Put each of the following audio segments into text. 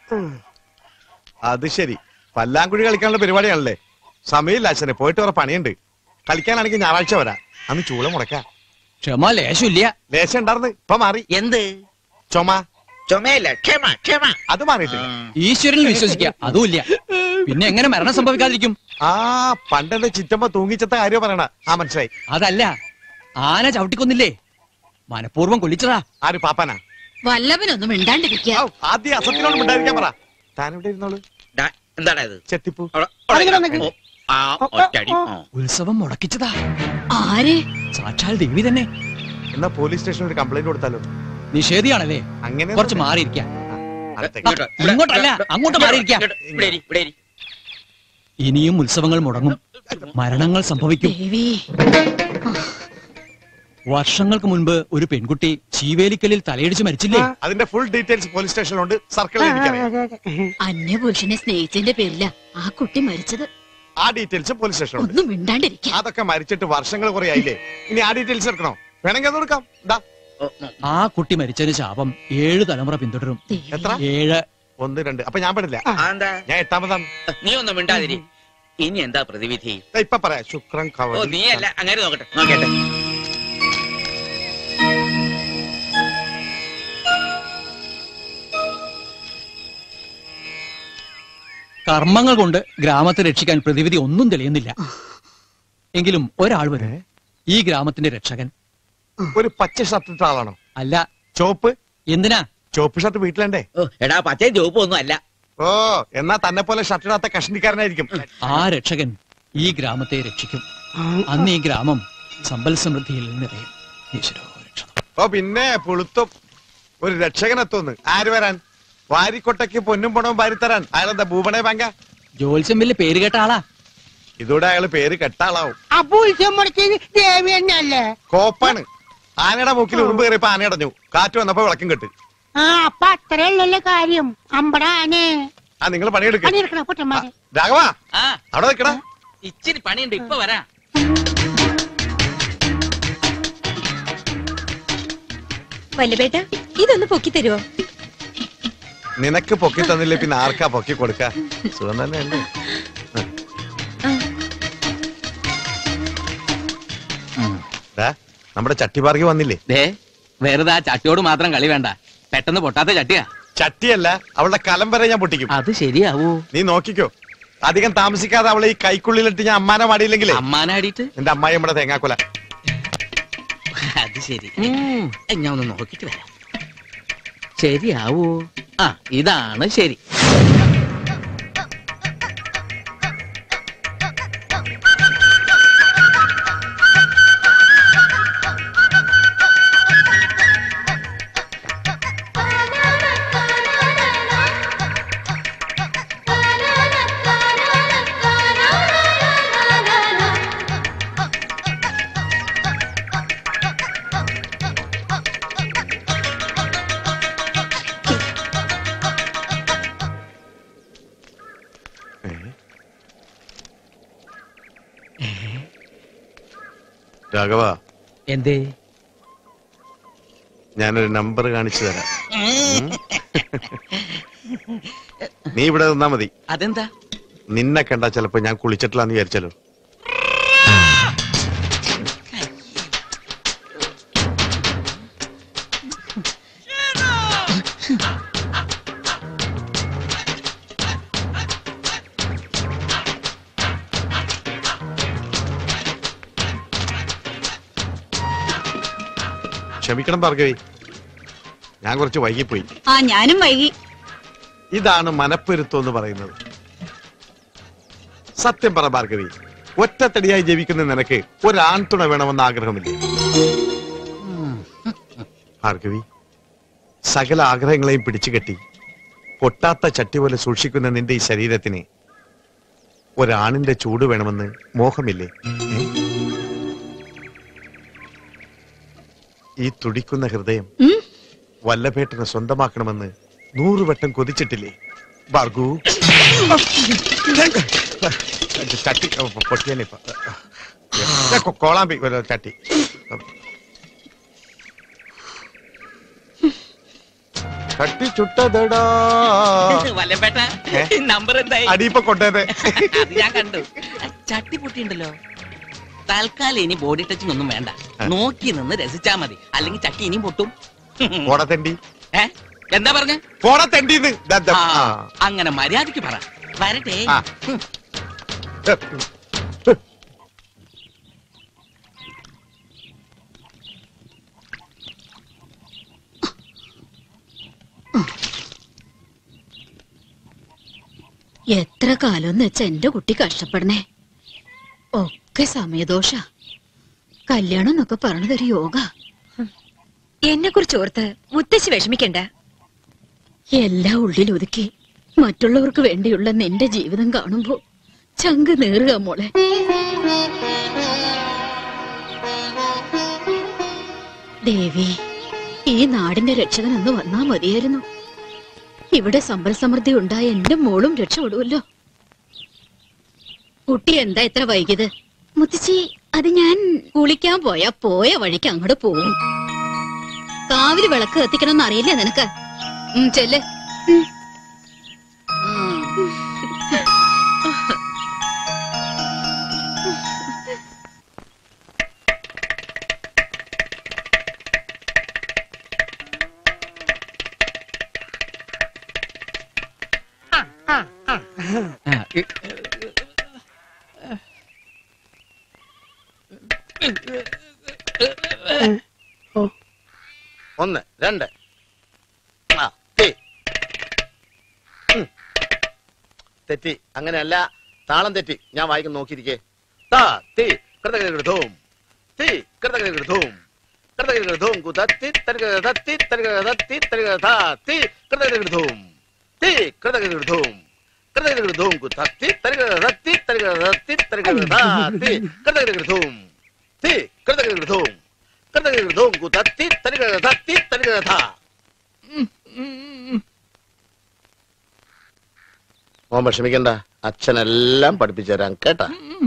അത് ശരി പല്ലാങ്കുഴി കളിക്കാനുള്ള പരിപാടിയാണല്ലേ സമയമില്ല അച്ഛനെ പോയിട്ട് വേറെ പണിയുണ്ട് കളിക്കാനാണെങ്കിൽ ഞായറാഴ്ച വരാം അന്ന് ചൂള മുടക്കാം ക്ഷമ ലേശമില്ല ലേശം ഉണ്ടായിരുന്നു ഇപ്പൊ മാറി എന്ത് ചുമ ചുമയല്ല ക്ഷമ ക്ഷമ അത് മാറിയിട്ടില്ല ഈശ്വരനിൽ വിശ്വസിക്കുക അതുമില്ല പിന്നെ എങ്ങനെ മരണം സംഭവിക്കാതിരിക്കും ആ പണ്ടെന്റെ ചിറ്റമ്മ തൂങ്ങിച്ചത്ത കാര്യം പറയണ ആ മനസ്സിലായി അതല്ല ആന ചവിട്ടിക്കൊന്നില്ലേ മനഃപൂർവ്വം കൊല്ലിച്ചതാ ആര് പാപ്പാനാ വല്ലവനൊന്നും മിണ്ടാണ്ടിരിക്കുക ഔ, ആദ്യം അസത്തിനോട് മിണ്ടായിരിക്കാൻ പറ താനിവിടെ ഇരുന്നോളൂ ഡാ, എന്താടാ ഇത് ചെത്തിപ്പൂ അവിടെ- അവിടെ ഓ, ആ ഒറ്റടി ആ. ഉത്സവം മുടക്കിച്ചതാ ആര് സാക്ഷാൽ ദേവി തന്നെ എന്നാ പോലീസ് സ്റ്റേഷനിൽ ഒരു കംപ്ലൈന്റ് കൊടുത്താലോ നിഷേധിയാണല്ലേ അങ്ങനെ കുറച്ച് മാറിയിരിക്കാം അടുത്തേക്ക്. ഇങ്ങോട്ട്, ഇവിടെ, ഇങ്ങോട്ടല്ല, ഇവിടെ, അങ്ങോട്ട് മാറിയിരിക്കാം. ഇങ്ങോട്ട്, ഇവിടെ ഇരി, ഇവിടെ ഇരി. ഇനിയും ഉത്സവങ്ങൾ മുടങ്ങും മരണങ്ങൾ സംഭവിക്കും ദേവി വർഷങ്ങൾക്ക് മുൻപ് ഒരു പെൺകുട്ടി ചീവേലിക്കലിൽ തലയിടിച്ച് മരിച്ചില്ലേ അതിന്റെ ഫുൾ ഡീറ്റെയിൽസ് പോലീസ് സ്റ്റേഷനിലുണ്ട് സർക്കിളിൽ എനിക്കറിയാം അന്യപുരുഷനെ സ്നേഹിച്ചതിന്റെ പേരില ആ കുട്ടി മരിച്ചത് ആ ഡീറ്റെയിൽസ് പോലീസ് സ്റ്റേഷനിലുണ്ട് ഒന്നും മിണ്ടാണ്ടിരിക്കുക അതൊക്കെ മരിച്ചിട്ട് വർഷങ്ങൾ കുറെ ആയില്ലേ ഇനി ആ ഡീറ്റെയിൽസ് എടുക്കണോ വേണമെങ്കിൽ അത് കൊടുക്കാം ദാ ഓ, ഉം. ആ കുട്ടി മരിച്ചതിന് ശാപം ഏഴ് തലമുറ പിന്തുടരും ദേവി. എത്ര ഏഴ് ഒന്ന് രണ്ട് അപ്പൊ ഞാൻ പെടില്ല ആ, എന്താ ഞാൻ എട്ടാമതാണ് നീ ഒന്നും മിണ്ടാതിരി ഇനി എന്താ പ്രതിവിധി ദാ ഇപ്പൊ പറയാം ശുക്രൻ ഓ കവടി നീ അല്ല അങ്ങനെ നോക്കട്ടെ നോക്കട്ടെ കർമ്മങ്ങൾ കൊണ്ട് ഗ്രാമത്തെ രക്ഷിക്കാൻ പ്രതിവിധി ഒന്നും തെളിയുന്നില്ല എങ്കിലും ഒരാൾ വരെ ഈ ഗ്രാമത്തിന്റെ രക്ഷകൻ ഒരു പച്ച ഷർട്ട് ഇട്ട ആളാണോ അല്ല ചോപ്പ് എന്തിനാ ചോപ്പ് ഷർട്ട് വീട്ടിലുണ്ടേ ഓ എടാ പച്ചയും ചുവപ്പും ഒന്നും അല്ല ഓ എന്നാ തന്നെ പോലെ ഷർട്ട് ഇടാത്ത കഷ്ണിക്കാരനായിരിക്കും ആ രക്ഷകൻ ഈ ഗ്രാമത്തെ രക്ഷിക്കും അന്ന് ഈ ഗ്രാമം സമ്പൽ സമൃദ്ധിയിൽ നിറയും ഈശ്വരോ രക്ഷണം ഓ പിന്നെ പുളുത്തും ഒരു രക്ഷകനെത്തോന്ന് ആര് വരാൻ വാരിക്കൊട്ടയ്ക്ക് പൊന്നും പണവും വാരിത്തരാൻ അയാളെന്താ ഭൂപണേ ബാങ്ക ജോത്സ്യം വലിയ പേര് കേട്ട ആളാ ഇതോടെ അയാള് പേര് കെട്ടാളാവും അപ്പൊ ഉത്സവം മുടക്കിയത് ദേവി തന്നെയല്ലേ കോപ്പാണ് ആനയുടെ മൂക്കിൽ ഉറുമ്പ് കയറിയപ്പോ ആന അടഞ്ഞു കാറ്റ് വന്നപ്പോ വിളക്കും കെട്ട് ആ അപ്പൊ അത്രയല്ലല്ലോ കാര്യം അമ്പടാനെ ആ നിങ്ങൾ പണിയെടുക്ക പണിയെടുക്കണ പൊട്ടന്മാരെ രാഘവ ആ അവിടെ നിൽക്കടാ ഇച്ചിരി പണിയുണ്ട് ഇപ്പൊ വരാ വല്ലബേട്ട ഇതൊന്ന് പൊക്കി തരുവോ നിനക്ക് പൊക്കി തന്നില്ലേ പിന്നെ ആർക്കാ പൊക്കി കൊടുക്ക സുഖം തന്നെയല്ലേ ദാ, നമ്മുടെ ചട്ടിപാർക്കി വന്നില്ലേ ദേ വെറുതെ ആ ചട്ടിയോട് മാത്രം കളി വേണ്ട പെട്ടെന്ന് പൊട്ടാത്ത ചട്ടിയാ ചട്ടിയല്ല അവളുടെ കലം വരെ ഞാൻ പൊട്ടിക്കും അത് ശരിയാവൂ നീ നോക്കിക്കോ അധികം താമസിക്കാതെ അവളെ ഈ കൈക്കുള്ളിലിട്ട് ഞാൻ അമ്മാനെ മാടിയില്ലെങ്കിലേ അമ്മാനാടിയിട്ട് എന്റെ അമ്മായി നമ്മുടെ തേങ്ങാക്കൊല അത് ശരി ഉം, ഞാൻ ഒന്ന് നോക്കിട്ട് വരാം ശരിയാവൂ ആ ഇതാണ് ശരി രാഘവ എന്തേ ഞാനൊരു നമ്പർ കാണിച്ചു തരാം ഉം. നീ ഇവിടെ നിന്നാ മതി അതെന്താ നിന്നെ കണ്ടാ ചിലപ്പോ ഞാൻ കുളിച്ചിട്ടില്ലാന്ന് വിചാരിച്ചല്ലോ ക്ഷമിക്കണം ഭാർഗവി ഞാൻ കുറച്ച് വൈകിപ്പോയി ആ ഞാനും വൈകി ഇതാണ് മനപ്പൊരുത്തം എന്ന് പറയുന്നത് സത്യം പറ ഭാർഗവി ഒറ്റത്തടിയായി ജീവിക്കുന്ന നിനക്ക് ഒരു ആൺതുണ വേണമെന്ന് ആഗ്രഹമില്ലേ ഭാർഗവി സകല ആഗ്രഹങ്ങളെയും പിടിച്ചു കെട്ടി പൊട്ടാത്ത ചട്ടി പോലെ സൂക്ഷിക്കുന്ന നിന്റെ ഈ ശരീരത്തിന് ഒരാണിന്റെ ചൂട് വേണമെന്ന് മോഹമില്ലേ ഏ? ഈ തുടിക്കുന്ന ഹൃദയം ഉം? വല്ലഭേട്ടനെ സ്വന്തമാക്കണമെന്ന് നൂറുവട്ടം കൊതിച്ചിട്ടില്ലേ ഭാർഗു ചട്ടി പൊട്ടിയാലേ ഇപ്പൊ. ഏ, കൊ- കോളാമ്പി ഒരു ചട്ടി കട്ടിച്ചുട്ടതടാ വല്ലപ്പേട്ട ഏ? നമ്പർ എന്തായി അടിയിപ്പൊ കൊണ്ടേതെ അത് ഞാൻ കണ്ടു ചട്ടി പൊട്ടിയുണ്ടല്ലോ തൽക്കാലം ഇനി ബോഡി ടച്ചിങ് ഒന്നും വേണ്ട നോക്കി നിന്ന് രസിച്ചാ മതി അല്ലെങ്കിൽ ചട്ടി ഇനിയും പൊട്ടും പോടത്തെണ്ടി ഏ എന്താ പറഞ്ഞ പോടത്തെണ്ടിന്ന് ദാ, ദാ, ആ. അങ്ങനെ മര്യാദക്ക് പറ വരട്ടെ ആ. ഹും. എത്ര കാലം വെച്ച എന്റെ കുട്ടി കഷ്ടപ്പെടണേ ഒക്കെ സമയദോഷ കല്യാണം എന്നൊക്കെ പറഞ്ഞതൊരു യോഗ എന്നെ കുറിച്ച് ഓർത്ത് മുത്തശ്ശി വിഷമിക്കണ്ട എല്ലാം ഉള്ളിൽ ഒതുക്കി മറ്റുള്ളവർക്ക് വേണ്ടിയുള്ള നിന്റെ ജീവിതം കാണുമ്പോ ചങ്ക് നേറുക മോളെ ദേവി ഈ നാടിന്റെ രക്ഷകൻ ഒന്ന് വന്നാ മതിയായിരുന്നു ഇവിടെ സമ്പൽ സമൃദ്ധി ഉണ്ടായ എന്റെ മോളും രക്ഷപ്പെടുമല്ലോ കുട്ടി എന്താ ഇത്ര വൈകിയത് മുത്തശ്ശി അത് ഞാൻ കുളിക്കാൻ പോയാ പോയ വഴിക്ക് അങ്ങോട്ട് പോവും കാവില് വിളക്ക് കത്തിക്കണമെന്ന് അറിയില്ലേ നിനക്ക് ഉം, ചെല്ല് ഉം. ഉം. ആ, ഇ- ഒന്ന് രണ്ട് ആ, തീ. ഉം. തെറ്റി അങ്ങനെയല്ല താളം തെറ്റി ഞാൻ വായിക്കും നോക്കിയിരിക്കേ താ തീ കൃതകൃതവും തീ കൃതകൃതവും കൃതകൃതവും കുതത്തി തരികൃതത്തി തരികൃതത്തി തരികൃതാ തീ കൃതകൃതവും തീ കൃതകൃതവും കൃതകൃതവും കുതത്തി തരികൃതത്തി തരികൃതത്തി തരികൃതാ തീ കൃതകൃതവും തീ കൃതകൃതവും കൃതകൃതവും കുതത്തി തരികൃതത്തി തരികൃതാ മോൻ വിഷമിക്കണ്ട അച്ഛനെല്ലാം പഠിപ്പിച്ചു തരാം കേട്ടാ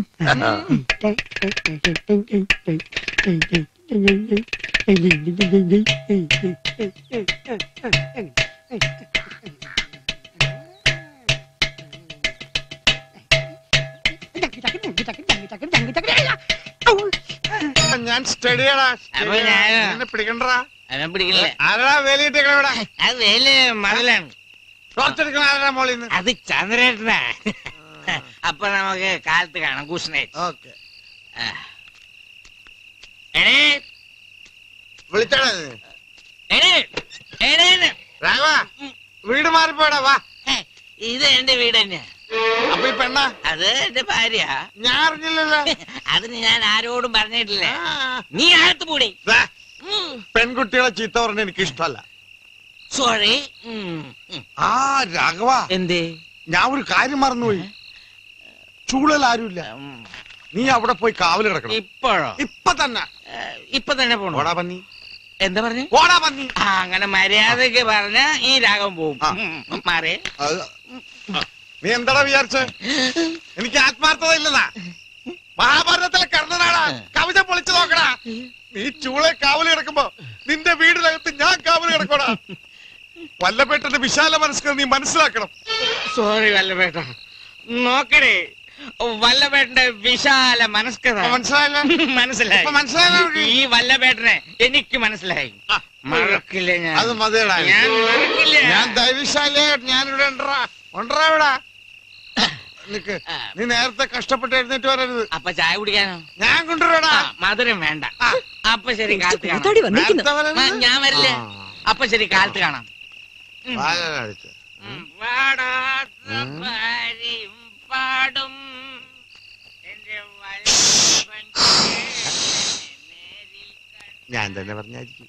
ഞാൻ സ്റ്റഡിയാടാ അപ്പൊ ഞാനോ? എന്നെ പിടിക്കണ്ടാ അവൻ പിടിക്കില്ല ആരാ വേലിയിട്ടേക്കണ ഇവിടെ അത് വേല് മതിലാണ് ടോർച്ചെടുക്കണ ആരാ മോളിൽ നിന്ന് അത് ചന്ദ്രേട്ടനാ അപ്പൊ നമുക്ക് കാലത്ത് കാണാം കുഷ്ണേറ്റ് ഓക്കെ എടേ വിളിച്ചാടാ എടേ എടേന്ന്. രാഘവ വീട് മാറിപ്പോടാ വാ ഹേ, ഇത് എന്റെ വീട് തന്നെയാ അപ്പൊ ഈ പെണ്ണ അത് എന്റെ ഭാര്യ ഞാൻ അറിഞ്ഞില്ലല്ലോ അതിന് ഞാൻ ആരോടും പറഞ്ഞിട്ടില്ല ആ. നീ അകത്ത് പൂടി ദാ, പെൺകുട്ടികളെ ചീത്ത പറഞ്ഞ എനിക്ക് ഇഷ്ടമല്ല സോറി ആ രാഘവ എന്തേ ഞാൻ ഒരു കാര്യം മറന്നുപോയി ചൂളൽ ആരുമില്ല ഉം, നീ അവിടെ പോയി കാവല് കിടക്കണം ഇപ്പോഴോ ഇപ്പൊ തന്നെ ഏ, ഇപ്പൊ തന്നെ പോണോ ഓടാ പന്നി എന്താ പറഞ്ഞു ഓടാ പന്നി ആ അങ്ങനെ മര്യാദക്ക് പറഞ്ഞ ഈ രാഗം പോവും ആ. ഉം, മാറി അത്, ആ. നീ എന്താടാ വിചാരിച്ച എനിക്ക് ആത്മാർത്ഥത ഇല്ലതാ മഹാഭാരതത്തിലെ കർണനാടാ കവിത പൊളിച്ചു നോക്കടാ നീ ചൂളെ കാവല് കിടക്കുമ്പോ നിന്റെ വീടിനകത്ത് ഞാൻ കാവല് കിടക്കോടാ വല്ലപ്പെട്ടന്റെ വിശാല മനസ്സ് നീ മനസ്സിലാക്കണം സോറി വല്ലപേട്ട നോക്കണേ വല്ലപേട്ടന്റെ വിശാല മനസ്കഥ മനസ്സിലായില്ല മനസ്സിലായി ഇപ്പൊ മനസ്സിലായല്ലോ അവർക്ക്? ഈ വല്ലപേട്ടനെ എനിക്ക് മനസ്സിലായി ആ, മറക്കില്ല ഞാൻ അത് മതിയടാ എനിക്ക്. ഞാൻ മറക്കില്ല ഞാൻ ദൈവശാലിയായിട്ട് ഞാനിവിടെ ഉണ്ടറാ ഉണ്ടറാ ഇവിടെ നിക്ക് നീ നേരത്തെ കഷ്ടപ്പെട്ട് എഴുന്നേറ്റ് വരരുത് അപ്പൊ ചായ കുടിക്കാനോ ഞാൻ കൊണ്ടുവരാടാ ആ, മധുരം വേണ്ട ആ. അപ്പൊ ശരി കാലത്ത് കാണാം കൂത്താടി വന്നിരിക്കുന്നു നേരത്തെ വരരുത്. ആ, ഞാൻ വരില്ലേ ആ. അപ്പൊ ശരി കാലത്ത് കാണാം വായ കഴിച്ച്. ഉം, പാടാത്ത ഭാര്യയും പാടും എന്റെ വല്ലഭന്റെ നേരിൽ കണ്ട ഞാൻ തന്നെ പറഞ്ഞായിരിക്കും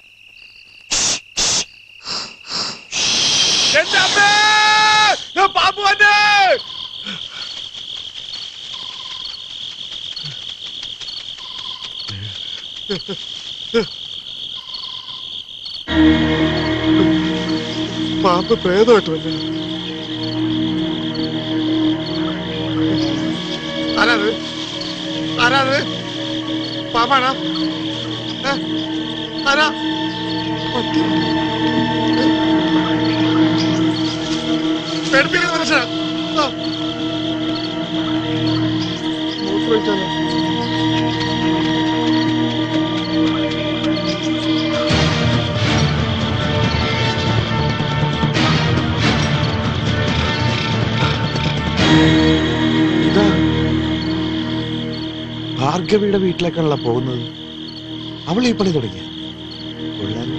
പാമ്പു വന്നേ പാമ്പ് പ്രേതമായിട്ട് വന്നെ ആരാത് ആരാത് പാമ്പാണോ ഏ? ആരാ പേടിപ്പിക്കുന്ന മനുഷ്യനാ ആ. മൂത്രമൊഴിച്ചാലോ? ഇതാ ഭാർഗവിയുടെ വീട്ടിലേക്കാണല്ലോ പോകുന്നത് അവൾ ഈ പണി തുടങ്ങിയ കൊള്ളാലോ